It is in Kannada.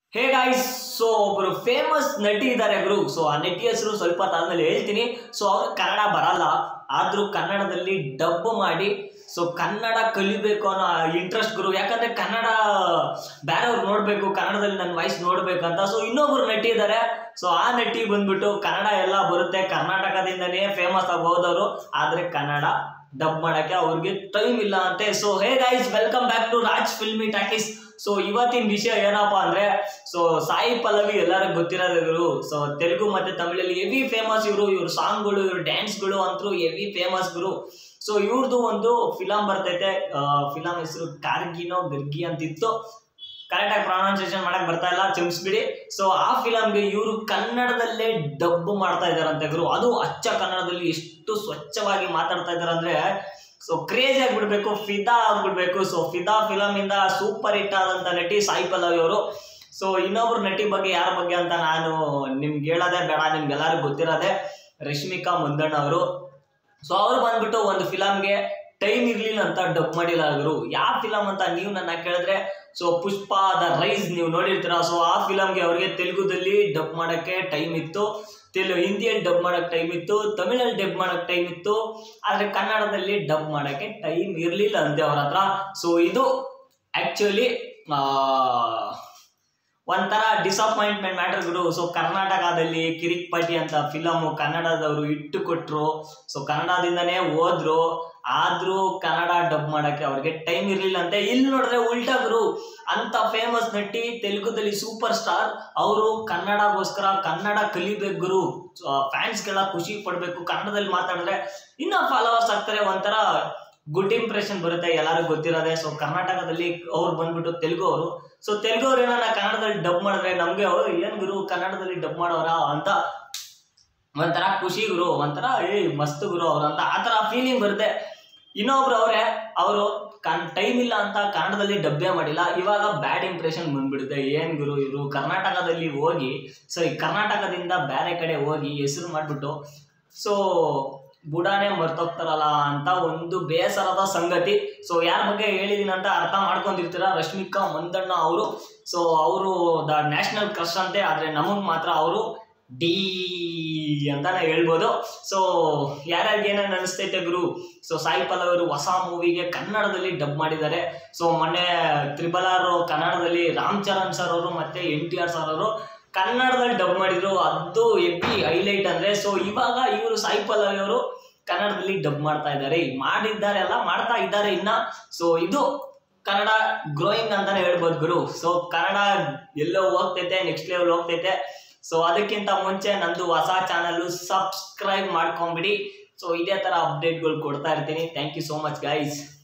ಹೇ ಗಾಯ್ಸ್ ಸೊ ಒಬ್ರು ಫೇಮಸ್ ನಟಿ ಇದ್ದಾರೆ ಗುರು ಸೊ ಆ ನಟಿ ಹೆಸರು ಸ್ವಲ್ಪ ಹೊತ್ತಾದ್ಮೇಲೆ ಹೇಳ್ತೀನಿ ಸೊ ಅವ್ರು ಕನ್ನಡ ಬರಲ್ಲ ಆದ್ರೂ ಕನ್ನಡದಲ್ಲಿ ಡಬ್ ಮಾಡಿ ಸೊ ಕನ್ನಡ ಕಲಿಬೇಕು ಅನ್ನೋ ಇಂಟ್ರೆಸ್ಟ್ ಗುರು ಯಾಕಂದ್ರೆ ಕನ್ನಡ ಬೇರೆಯವ್ರು ನೋಡ್ಬೇಕು ಕನ್ನಡದಲ್ಲಿ ನನ್ನ ವಾಯ್ಸ್ ನೋಡ್ಬೇಕಂತ ಸೊ ಇನ್ನೊಬ್ರು ನಟಿ ಇದ್ದಾರೆ ಸೊ ಆ ನಟಿ ಬಂದ್ಬಿಟ್ಟು ಕನ್ನಡ ಎಲ್ಲ ಬರುತ್ತೆ ಕರ್ನಾಟಕದಿಂದನೇ ಫೇಮಸ್ ಆಗಬಹುದವರು ಆದ್ರೆ ಕನ್ನಡ ಡಬ್ ಮಾಡಕ್ಕೆ ಅವ್ರಿಗೆ ಟೈಮ್ ಇಲ್ಲ ಅಂತೆ so hey guys welcome back to Raj filmy talkies so ಇವತ್ತಿನ ವಿಷಯ ಏನಪ್ಪಾ ಅಂದ್ರೆ ಸೊ ಸಾಯಿ ಪಲ್ಲವಿ ಎಲ್ಲರಿಗೂ ಗೊತ್ತಿರೋದ್ರು ಸೊ ತೆಲುಗು ಮತ್ತೆ ತಮಿಳಲ್ಲಿ ಹೆವಿ ಫೇಮಸ್ ಇವರು ಇವ್ರ ಸಾಂಗ್ಗಳು ಇವ್ರ ಡ್ಯಾನ್ಸ್ಗಳು ಅಂತೂ ಹೆವಿ ಫೇಮಸ್ ಗುರು ಸೊ ಇವ್ರದ್ದು ಒಂದು ಫಿಲಂ ಬರ್ತೈತೆ ಫಿಲಂ ಹೆಸರು ಕಾರ್ಗಿನೋ ಗರ್ಗಿ ಅಂತಿತ್ತು ಕರೆಕ್ಟಾಗಿ ಪ್ರೊನೌನ್ಸಿಯೇಷನ್ ಮಾಡಕ್ ಬರ್ತಾ ಇಲ್ಲ ಕ್ಷಮಿಸ್ಬಿಡಿ ಸೊ ಆ ಫಿಲಂಗೆ ಇವರು ಕನ್ನಡದಲ್ಲೇ ಡಬ್ ಮಾಡ್ತಾ ಇದಾರಂತೆ ಗುರು ಅದು ಅಚ್ಚ ಕನ್ನಡದಲ್ಲಿ ಎಷ್ಟು ಸ್ವಚ್ಛವಾಗಿ ಮಾತಾಡ್ತಾ ಇದಾರೆ ಅಂದ್ರೆ ಸೊ ಕ್ರೇಜ್ ಆಗ್ಬಿಡ್ಬೇಕು ಫಿದಾ ಆಗ್ಬಿಡ್ಬೇಕು ಸೊ ಫಿದಾ ಫಿಲಮ್ ಇಂದ ಸೂಪರ್ ಹಿಟ್ ಆದಂತ ನಟಿ ಸಾಯಿ ಪಲ್ಲವಿ ಅವರು ಸೊ ಇನ್ನೊಬ್ರು ನಟಿ ಬಗ್ಗೆ ಯಾರ ಬಗ್ಗೆ ಅಂತ ನಾನು ನಿಮ್ಗೆ ಹೇಳೋದೇ ಬೇಡ ನಿಮ್ಗೆಲ್ಲರಿಗೂ ಗೊತ್ತಿರೋದೆ ರಶ್ಮಿಕಾ ಮಂದಣ್ಣ ಅವರು ಸೊ ಅವ್ರು ಬಂದ್ಬಿಟ್ಟು ಒಂದು ಫಿಲಮ್ಗೆ ಟೈಮ್ ಇರ್ಲಿಲ್ಲ ಅಂತ ಡಬ್ ಮಾಡಿಲ್ಲ ಅವರು ಯಾವ ಫಿಲಮ್ ಅಂತ ನೀವು ನನ್ನ ಕೇಳಿದ್ರೆ ಸೊ ಪುಷ್ಪ ದ ರೈಸ್ ನೀವು ನೋಡಿರ್ತೀರ ಸೊ ಆ ಫಿಲಮ್ಗೆ ಅವ್ರಿಗೆ ತೆಲುಗುದಲ್ಲಿ ಡಬ್ ಮಾಡಕ್ಕೆ ಟೈಮ್ ಇತ್ತು ತೆಲು ಹಿಂದಿಯಲ್ಲಿ ಡಬ್ ಮಾಡಕ್ ಟೈಮ್ ಇತ್ತು ತಮಿಳಲ್ಲಿ ಡಬ್ ಮಾಡಕ್ ಟೈಮ್ ಇತ್ತು ಆದ್ರೆ ಕನ್ನಡದಲ್ಲಿ ಡಬ್ ಮಾಡಕ್ಕೆ ಟೈಮ್ ಇರ್ಲಿಲ್ಲ ಅಂತೆ ಅವ್ರ ಹತ್ರ ಸೊ ಇದು ಆಕ್ಚುಲಿ ಒಂಥರ ಡಿಸಪಾಯಿಂಟ್ಮೆಂಟ್ ಮ್ಯಾಟರ್ ಗುರು ಸೊ ಕರ್ನಾಟಕದಲ್ಲಿ ಕಿರಿಕ್ ಪಾಟಿ ಅಂತ ಫಿಲಮು ಕನ್ನಡದವರು ಇಟ್ಟು ಕೊಟ್ರು ಸೊ ಕನ್ನಡದಿಂದನೇ ಹೋದ್ರು ಆದ್ರೂ ಕನ್ನಡ ಡಬ್ ಮಾಡಕ್ಕೆ ಅವ್ರಿಗೆ ಟೈಮ್ ಇರ್ಲಿಲ್ಲ ಅಂತೆ ಇಲ್ಲಿ ನೋಡಿದ್ರೆ ಉಲ್ಟಾ ಗುರು ಅಂತ ಫೇಮಸ್ ನಟಿ ತೆಲುಗುದಲ್ಲಿ ಸೂಪರ್ ಸ್ಟಾರ್ ಅವರು ಕನ್ನಡಗೋಸ್ಕರ ಕನ್ನಡ ಕಲಿಬೇಕು ಗುರು ಫ್ಯಾನ್ಸ್ಗೆಲ್ಲ ಖುಷಿ ಪಡ್ಬೇಕು ಕನ್ನಡದಲ್ಲಿ ಮಾತಾಡಿದ್ರೆ ಇನ್ನ ಫಾಲೋವರ್ಸ್ ಆಗ್ತಾರೆ ಒಂಥರ ಗುಡ್ ಇಂಪ್ರೆಷನ್ ಬರುತ್ತೆ ಎಲ್ಲರಿಗೂ ಗೊತ್ತಿರೋದೆ ಸೊ ಕರ್ನಾಟಕದಲ್ಲಿ ಅವ್ರು ಬಂದ್ಬಿಟ್ಟು ತೆಲುಗು ಅವರು ಸೊ ತೆಲುಗು ಅವ್ರು ಏನಾರ ಕನ್ನಡದಲ್ಲಿ ಡಬ್ ಮಾಡಿದ್ರೆ ನಮ್ಗೆ ಅವ್ರು ಏನ್ ಗುರು ಕನ್ನಡದಲ್ಲಿ ಡಬ್ ಮಾಡೋರ ಅಂತ ಒಂಥರ ಖುಷಿ ಗುರು ಒಂಥರ ಏ ಮಸ್ತ್ ಗುರು ಅವ್ರು ಅಂತ ಆ ಥರ ಫೀಲಿಂಗ್ ಬರುತ್ತೆ ಇನ್ನೊಬ್ರು ಅವರೇ ಅವರು ಕನ್ ಟೈಮ್ ಇಲ್ಲ ಅಂತ ಕನ್ನಡದಲ್ಲಿ ಡಬ್ಬೆ ಮಾಡಿಲ್ಲ ಇವಾಗ ಬ್ಯಾಡ್ ಇಂಪ್ರೆಷನ್ ಬಂದ್ಬಿಡುತ್ತೆ ಏನ್ ಗುರು ಇವರು ಕರ್ನಾಟಕದಲ್ಲಿ ಹೋಗಿ ಸೊ ಈ ಕರ್ನಾಟಕದಿಂದ ಬೇರೆ ಕಡೆ ಹೋಗಿ ಹೆಸರು ಮಾಡಿಬಿಟ್ಟು ಸೊ ಬುಡಾನೇ ಮರ್ತೋಗ್ತಾರಲ್ಲ ಅಂತ ಒಂದು ಬೇಸರದ ಸಂಗತಿ ಸೊ ಯಾರ ಬಗ್ಗೆ ಹೇಳಿದೀನಿ ಅಂತ ಅರ್ಥ ಮಾಡ್ಕೊಂಡಿರ್ತೀರ ರಶ್ಮಿಕಾ ಮಂದಣ್ಣ ಅವರು ಸೊ ಅವರು ದ ನ್ಯಾಷನಲ್ ಕ್ರಶ್ ಅಂತೆ ಆದರೆ ನಮಗೆ ಮಾತ್ರ ಅವರು ಡಿ ಅಂತಾನೆ ಹೇಳ್ಬೋದು ಸೊ ಯಾರ್ಯಾರಿಗೆ ಏನೇನು ಅನಿಸ್ತೈತೆ ಗುರು ಸೊ ಸಾಯಿ ಪಲ್ಲವಿ ಅವರು ಹೊಸ ಮೂವಿಗೆ ಕನ್ನಡದಲ್ಲಿ ಡಬ್ ಮಾಡಿದ್ದಾರೆ ಸೊ ಮೊನ್ನೆ ತ್ರಿಬಲ್ ಆರ್ ಕನ್ನಡದಲ್ಲಿ ರಾಮ್ ಚರಣ್ ಸರ್ ಅವರು ಮತ್ತೆ ಎನ್ ಟಿ ಆರ್ ಸರ್ ಅವರು ಕನ್ನಡದಲ್ಲಿ ಡಬ್ ಮಾಡಿದ್ರು ಅದು ಎಪ್ಪಿ ಹೈಲೈಟ್ ಅಂದ್ರೆ ಸೊ ಇವಾಗ ಇವರು ಸಾಯಿ ಪಲ್ಲವಿ ಅವರು ಕನ್ನಡದಲ್ಲಿ ಡಬ್ ಮಾಡ್ತಾ ಇದ್ದಾರೆ ಮಾಡಿದ್ದಾರೆ ಅಲ್ಲ ಮಾಡ್ತಾ ಇದ್ದಾರೆ ಇನ್ನ ಸೊ ಇದು ಕನ್ನಡ ಗ್ರೋಯಿಂಗ್ ಅಂತಾನೆ ಹೇಳ್ಬೋದು ಗುರು ಸೊ ಕನ್ನಡ ಎಲ್ಲೋ ಹೋಗ್ತೈತೆ ನೆಕ್ಸ್ಟ್ ಲೆವೆಲ್ ಹೋಗ್ತೈತೆ ಸೊ ಅದಕ್ಕಿಂತ ಮುಂಚೆ ನಂದು ಹೊಸ ಚಾನಲ್ ಸಬ್ಸ್ಕ್ರೈಬ್ ಮಾಡ್ಕೊಂಬಿಡಿ ಸೊ ಇದೇ ತರ ಅಪ್ಡೇಟ್ಗಳು ಕೊಡ್ತಾ ಇರ್ತೀನಿ thank you so much guys